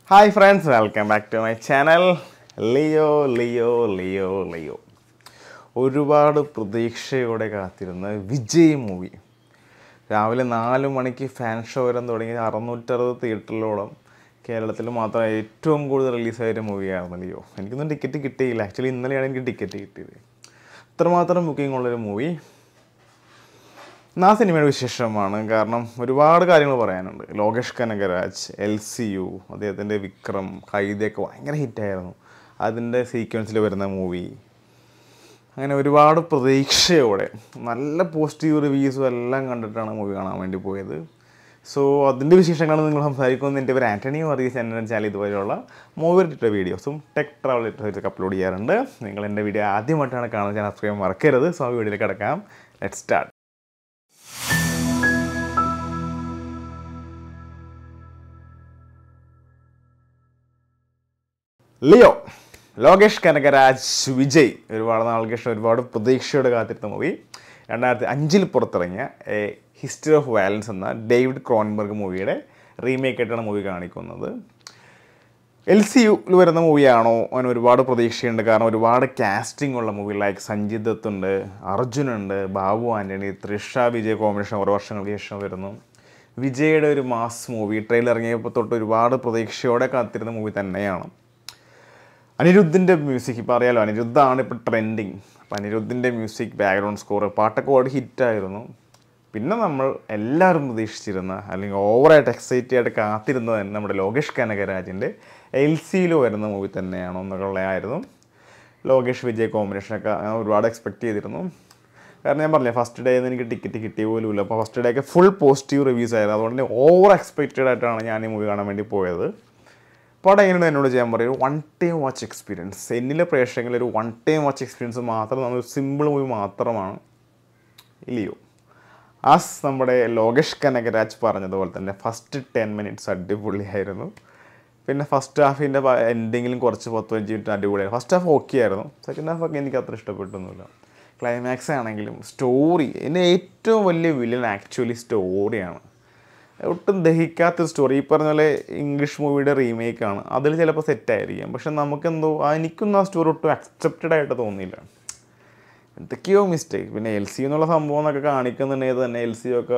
Hi friends welcome back to my channel Leo Leo Leo Leo ഒരുപാട് പ്രതീക്ഷയോടെ കാത്തിരുന്ന Vijay movie രാവിലെ നാല് മണിക്ക് ഫാൻ ഷോ വരാൻ തുടങ്ങി അറുന്നൂറ്ററുപത് തിയേറ്ററിലോളം കേരളത്തിൽ മാത്രം ഏറ്റവും കൂടുതൽ റിലീസായ ഒരു മൂവിയായിരുന്നു ലിയോ എനിക്കൊന്നും ടിക്കറ്റ് കിട്ടിയില്ല ആക്ച്വലി ഇന്നലെയാണ് എനിക്ക് ടിക്കറ്റ് കിട്ടിയത് അത്രമാത്രം ബുക്കിംഗ് ഉള്ളൊരു മൂവി ആ സിനിമയുടെ വിശേഷമാണ് കാരണം ഒരുപാട് കാര്യങ്ങൾ പറയാനുണ്ട് Lokesh Kanagaraj L C U അദ്ദേഹത്തിൻ്റെ വിക്രം കൈതയൊക്കെ ഭയങ്കര ഹിറ്റായിരുന്നു അതിൻ്റെ സീക്വൻസിൽ വരുന്ന മൂവി അങ്ങനെ ഒരുപാട് പ്രതീക്ഷയോടെ നല്ല പോസിറ്റീവ് റിവ്യൂസും എല്ലാം കണ്ടിട്ടാണ് മൂവി കാണാൻ വേണ്ടി പോയത് സോ അതിൻ്റെ വിശേഷങ്ങളാണ് നിങ്ങൾ സംസാരിക്കുന്നത് എൻ്റെ പേര് ആൻ്റണി വർഗീസ് എൻ്റെ ചാനൽ ഇതുപോലെയുള്ള മൂവി റിലേറ്റഡ് വീഡിയോസും ടെക് ട്രാവൽ റിലേറ്റഡ് അപ്ലോഡ് ചെയ്യാറുണ്ട് നിങ്ങൾ എൻ്റെ വീഡിയോ ആദ്യമായിട്ടാണ് കാണുന്നത് ചാനൽ സബ്സ്ക്രൈബ് മറക്കരുത് സോ ആ വീഡിയോയിലേക്ക് കിടക്കാം let start Leo Lokesh Kanagaraj Vijay ഒരുപാട് നാൾക്ക് ശേഷം ഒരുപാട് പ്രതീക്ഷയോടെ കാത്തിരുന്ന മൂവി രണ്ടായിരത്തി അഞ്ചിൽ പുറത്തിറങ്ങിയ എ ഹിസ്റ്ററി ഓഫ് വയലൻസ് എന്ന ഡേവിഡ് ക്രോൺബർഗ് മൂവിയുടെ റീമേക്ക് ആയിട്ടാണ് മൂവി കാണിക്കുന്നത് എൽ സി യുയിൽ വരുന്ന മൂവിയാണോ അവന് ഒരുപാട് പ്രതീക്ഷയുണ്ട് കാരണം ഒരുപാട് കാസ്റ്റിംഗ് ഉള്ള മൂവി ലൈക്ക് സഞ്ജിത് ദത്ത് ഉണ്ട് അർജുനുണ്ട് ബാബു ആൻ്റണി തൃഷ വിജയ് കോമ്പിനേഷൻ ഓരോ വർഷങ്ങൾക്ക് ശേഷം വരുന്നു വിജയുടെ ഒരു മാസ് മൂവി ട്രെയിലർ ഇറങ്ങിയപ്പോൾ തൊട്ട് ഒരുപാട് പ്രതീക്ഷയോടെ കാത്തിരുന്ന മൂവി തന്നെയാണ് അനിരുദ്ധിൻ്റെ മ്യൂസിക് ഇപ്പോൾ അറിയാലോ അനിരുദ്ധാണ് ഇപ്പോൾ ട്രെൻഡിങ് അപ്പോൾ അനിരുദ്ധിൻ്റെ മ്യൂസിക് ബാക്ക്ഗ്രൗണ്ട് സ്കോർ പാട്ടൊക്കെ ഒരുപാട് ഹിറ്റായിരുന്നു പിന്നെ നമ്മൾ എല്ലാവരും പ്രതീക്ഷിച്ചിരുന്ന അല്ലെങ്കിൽ ഓവറായിട്ട് എക്സൈറ്റഡ് ആയിട്ട് കാത്തിരുന്നത് തന്നെ നമ്മുടെ ലോകേഷ് കനകരാജിൻ്റെ എൽ സിയിൽ വരുന്ന മൂവി തന്നെയാണോ എന്നുള്ളതായിരുന്നു ലോകേഷ് വിജയ് കോമ്പിനേഷനൊക്കെ ഞാൻ ഒരുപാട് എക്സ്പെക്ട് ചെയ്തിരുന്നു കാരണം ഞാൻ പറഞ്ഞില്ലേ ഫസ്റ്റ് ഡേ എനിക്ക് ടിക്കറ്റ് കിട്ടിയ പോലും ഇല്ല അപ്പോൾ ഫസ്റ്റ് ഡേ ഒക്കെ ഫുൾ പോസിറ്റീവ് റിവ്യൂസ് ആയിരുന്നു അതുകൊണ്ട് തന്നെ ഓവർ എക്സ്പെക്റ്റഡ് ആയിട്ടാണ് ഞാൻ ഈ മൂവി കാണാൻ വേണ്ടി പോയത് പടം എങ്ങനെയാണ് എന്നോട് ചെയ്യാൻ പറയും ഒരു വൺ ടൈം വാച്ച് എക്സ്പീരിയൻസ് എന്നിലെ പ്രേക്ഷകരിൽ ഒരു വൺ ടൈം വാച്ച് എക്സ്പീരിയൻസ് മാത്രം നമ്മൾ സിമ്പിൾ മൂവി മാത്രമാണ് ഇല്ലയോ ആസ് നമ്മുടെ ലോകേഷ് കനകരാജ് പറഞ്ഞതുപോലെ തന്നെ ഫസ്റ്റ് ടെൻ മിനിറ്റ്സ് അടിപൊളിയായിരുന്നു പിന്നെ ഫസ്റ്റ് ഹാഫിൻ്റെ എൻഡിങ്ങിലും കുറച്ച് പത്ത് പതിനഞ്ച് മിനിറ്റ് അടിപൊളിയായിരുന്നു ഫസ്റ്റ് ഹാഫ് ഓക്കെ ആയിരുന്നു സെക്കൻഡ് ഹാഫ് ഒക്കെ എനിക്ക് അത്ര ഇഷ്ടപ്പെട്ടൊന്നുമില്ല ക്ലൈമാക്സ് ആണെങ്കിലും സ്റ്റോറി എൻ്റെ ഏറ്റവും വലിയ വില്ലൻ ആക്ച്വലി സ്റ്റോറിയാണ് ഒട്ടും ദഹിക്കാത്ത സ്റ്റോറി ഈ പറഞ്ഞ പോലെ ഇംഗ്ലീഷ് മൂവിയുടെ റീമേക്കാണ് അതിൽ ചിലപ്പോൾ സെറ്റായിരിക്കാം പക്ഷെ നമുക്കെന്തോ ആ എനിക്കൊന്നും ആ സ്റ്റോറി ഒട്ടും അക്സെപ്റ്റഡ് ആയിട്ട് തോന്നിയില്ല എന്തൊക്കെയോ മിസ്റ്റേക്ക് പിന്നെ എൽ സി എന്നുള്ള സംഭവം എന്നൊക്കെ കാണിക്കുന്നുണ്ടെങ്കിൽ തന്നെ എൽ സി ഒക്കെ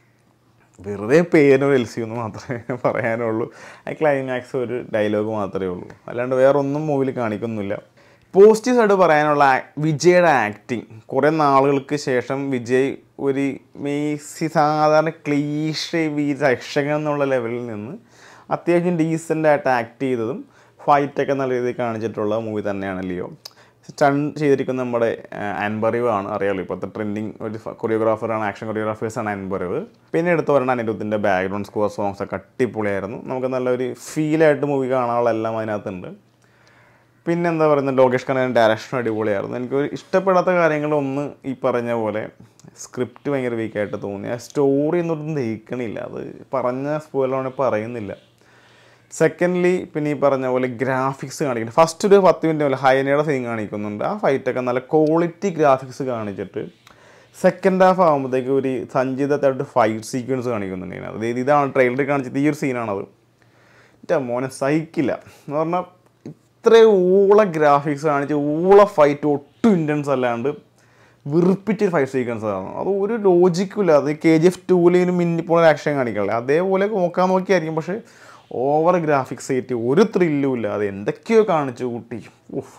വെറുതെ പേരിനൊരു എൽ സി എന്ന് മാത്രമേ പറയാനുള്ളൂ ആ ക്ലൈമാക്സ് ഒരു ഡയലോഗ് മാത്രമേ ഉള്ളൂ അല്ലാണ്ട് വേറെ ഒന്നും മൂവിൽ കാണിക്കുന്നില്ല പോസിറ്റീവ്സ് ആയിട്ട് പറയാനുള്ള ആ- വിജയുടെ ആക്ടിങ് കുറേ നാളുകൾക്ക് ശേഷം വിജയ് ഒരു മേസി സാധാരണ ക്ലീഷ വി രക്ഷകൻ എന്നുള്ള ലെവലിൽ നിന്ന് അത്യാവശ്യം ഡീസൻ്റ് ആയിട്ട് ആക്ട് ചെയ്തതും ഫൈറ്റൊക്കെ നല്ല രീതിയിൽ കാണിച്ചിട്ടുള്ള മൂവി തന്നെയാണ് ലിയോ സ്റ്റൺ ചെയ്തിരിക്കുന്ന നമ്മുടെ അൻബറിവ് ആണ് അറിയാലോ ഇപ്പോഴത്തെ ട്രെൻഡിങ് ഒരു കൊറിയോഗ്രാഫറാണ് ആക്ഷൻ കൊറിയോഗ്രാഫേഴ്സാണ് അൻബറിവ് പിന്നെ എടുത്തു പറയുന്ന അനിരുദ്ധിൻ്റെ ബാക്ക്ഗ്രൗണ്ട് സ്കോർ സോങ്സ് ഒക്കെ അടിപൊളിയായിരുന്നു നമുക്ക് നല്ലൊരു ഫീലായിട്ട് മൂവി കാണാനുള്ള എല്ലാം അതിനകത്തുണ്ട് പിന്നെ എന്താ പറയുന്നത് ലോകേഷ് കനകൻ ഡയറക്ഷൻ അടിപൊളിയായിരുന്നു എനിക്ക് ഒരു ഇഷ്ടപ്പെടാത്ത കാര്യങ്ങളൊന്ന് ഈ പറഞ്ഞ പോലെ സ്ക്രിപ്റ്റ് ഭയങ്കര വീക്കായിട്ട് തോന്നി ആ സ്റ്റോറി എന്നൊന്നും ദഹിക്കണില്ല അത് പറഞ്ഞ സ്പോയിലാണ് പറയുന്നില്ല സെക്കൻഡ്ലി പിന്നെ ഈ പറഞ്ഞ പോലെ ഗ്രാഫിക്സ് കാണിക്കുന്നുണ്ട് ഫസ്റ്റ് ഒരു പത്ത് മിനിറ്റ് പോലെ ഹൈനയുടെ സീൻ കാണിക്കുന്നുണ്ട് ആ ഫൈറ്റൊക്കെ നല്ല ക്വാളിറ്റി ഗ്രാഫിക്സ് കാണിച്ചിട്ട് സെക്കൻഡ് ഹാഫ് ആകുമ്പോഴത്തേക്ക് ഒരു സഞ്ചിതത്തായിട്ട് ഫൈറ്റ് സീക്വൻസ് കാണിക്കുന്നുണ്ട് ഇതിനകത്ത്. അതായത് ഇതാണ് ട്രെയിലറിൽ കാണിച്ചത് ഈ ഒരു സീനാണത് എൻ്റെ മോനെ സഹിക്കില്ല എന്ന് പറഞ്ഞാൽ ഇത്രയും ഊള ഗ്രാഫിക്സ് കാണിച്ച് ഊള ഫൈറ്റ് ഒട്ടും ഇൻറ്റൻസ് അല്ലാണ്ട് വെറുപ്പിച്ചൊരു ഫൈറ്റ് സീക്വൻസ് ആണ് അത് ഒരു ലോജിക്കും ഇല്ല അത് കെ ജി എഫ് ടൂലിന് മിന്നിപ്പോൾ ആക്ഷൻ കാണിക്കണല്ലേ അതേപോലെ നോക്കാൻ നോക്കിയായിരിക്കും പക്ഷേ ഓവർ ഗ്രാഫിക്സ് ആയിട്ട് ഒരു ത്രില്ലും ഇല്ല അത് എന്തൊക്കെയോ കാണിച്ചു കൂട്ടി ഉഫ്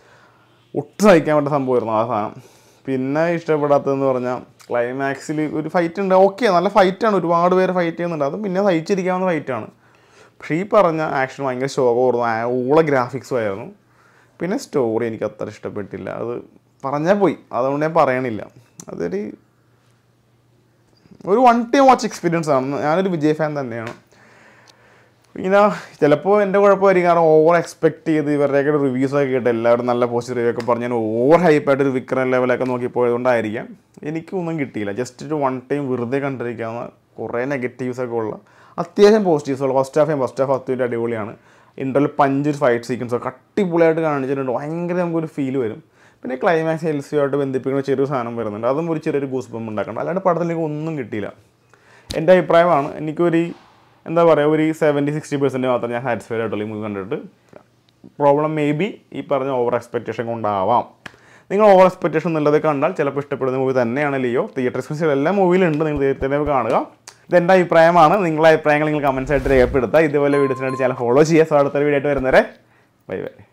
ഒട്ടും സഹിക്കാൻ പറ്റുന്ന സംഭവമായിരുന്നു ആ സാധനം പിന്നെ ഇഷ്ടപ്പെടാത്തതെന്ന് പറഞ്ഞാൽ ക്ലൈമാക്സിൽ ഒരു ഫൈറ്റ് ഉണ്ട് ഓക്കെ നല്ല ഫൈറ്റാണ് ഒരുപാട് പേര് ഫൈറ്റ് ചെയ്യുന്നുണ്ട് അത് പിന്നെ സഹിച്ചിരിക്കാവുന്ന ഫൈറ്റാണ് പക്ഷേ ഈ പറഞ്ഞ ആക്ഷൻ ഭയങ്കര ശോകമായിരുന്നു ആ ഊള ഗ്രാഫിക്സും ആയിരുന്നു പിന്നെ സ്റ്റോറി എനിക്ക് അത്ര ഇഷ്ടപ്പെട്ടില്ല അത് പറഞ്ഞാൽ പോയി അതുകൊണ്ട് ഞാൻ പറയണില്ല അതൊരു ഒരു വൺ ടൈം വാച്ച് എക്സ്പീരിയൻസ് ആണ് ഞാനൊരു വിജയ് ഫാൻ തന്നെയാണ് ഇങ്ങനെ ചിലപ്പോൾ എൻ്റെ കുഴപ്പമായിരിക്കും കാരണം ഓവർ എക്സ്പെക്ട് ചെയ്ത് ഇവരുടെയൊക്കെ റിവ്യൂസ് ഒക്കെ കേട്ട് എല്ലാവരും നല്ല പോസിറ്റീവ് റിവ്യൂ ഒക്കെ പറഞ്ഞ് ഞാൻ ഓവർ ഹൈപ്പായിട്ട് ഒരു വിക്രം ലെവലൊക്കെ നോക്കി പോയതുകൊണ്ടായിരിക്കാം എനിക്കൊന്നും കിട്ടിയില്ല ജസ്റ്റ് ഒരു വൺ ടൈം വെറുതെ കണ്ടിരിക്കാവുന്ന കുറേ നെഗറ്റീവ്സ് ഒക്കെ ഉള്ള അത്യാവശ്യം പോസിറ്റീവ്സ് ഉള്ള ഫസ്റ്റ് ഹാഫ് ഫസ്റ്റ് ഹാഫ് അത്യാവശ്യം അടിപൊളിയാണ് ഇൻ്റർവൽ പഞ്ച് ഫൈറ്റ് സീക്വൻസ് ഒക്കെ അടിപൊളിയായിട്ട് കാണിച്ചിട്ടുണ്ട് ഭയങ്കര നമുക്കൊരു ഫീൽ വരും പിന്നെ ക്ലൈമാക്സ് എൽസിയുമായിട്ട് ബന്ധിപ്പിക്കുന്ന ചെറിയൊരു സാധനം വരുന്നുണ്ട് അതും ഒരു ചെറിയൊരു ഗൂസ് ബം ഉണ്ടാക്കണം അല്ലാണ്ട് പടത്തിൽ എനിക്ക് ഒന്നും കിട്ടിയില്ല എൻ്റെ അഭിപ്രായമാണ് എനിക്കൊരു എന്താ പറയുക ഒരു സെവൻറ്റി സിക്സ്റ്റി പെർസെൻറ്റ് മാത്രം ഞാൻ സാറ്റിസ്ഫൈഡ് ആയിട്ടുള്ള ഈ മൂവി കണ്ടിട്ട് പ്രോബ്ലം മേ ബി ഈ പറഞ്ഞ ഓവർ എക്സ്പെക്റ്റേഷൻ കൊണ്ടാവാം നിങ്ങൾ ഓവർ എക്സ്പെക്റ്റേഷൻ എന്നുള്ളത് കണ്ടാൽ ചിലപ്പോൾ ഇഷ്ടപ്പെടുന്ന മൂവി തന്നെയാണ് ലിയോ തിയേറ്റർ എക്സ്പീരിയൻസ് എല്ലാ മൂവിയിലുണ്ട് നിങ്ങൾ തിയേറ്ററിൽ തന്നെ പോയി കാണുക ഇതെൻ്റെ അഭിപ്രായമാണ് നിങ്ങളുടെ അഭിപ്രായങ്ങൾ നിങ്ങൾ കമൻസ് ആയിട്ട് രേഖപ്പെടുത്തുക ഇതുപോലെ വീഡിയോസിനായിട്ട് ചാനൽ ഫോളോ ചെയ്യുക സോ അടുത്തൊരു വീഡിയോ ആയിട്ട് വരുന്നവരെ ബൈ ബൈ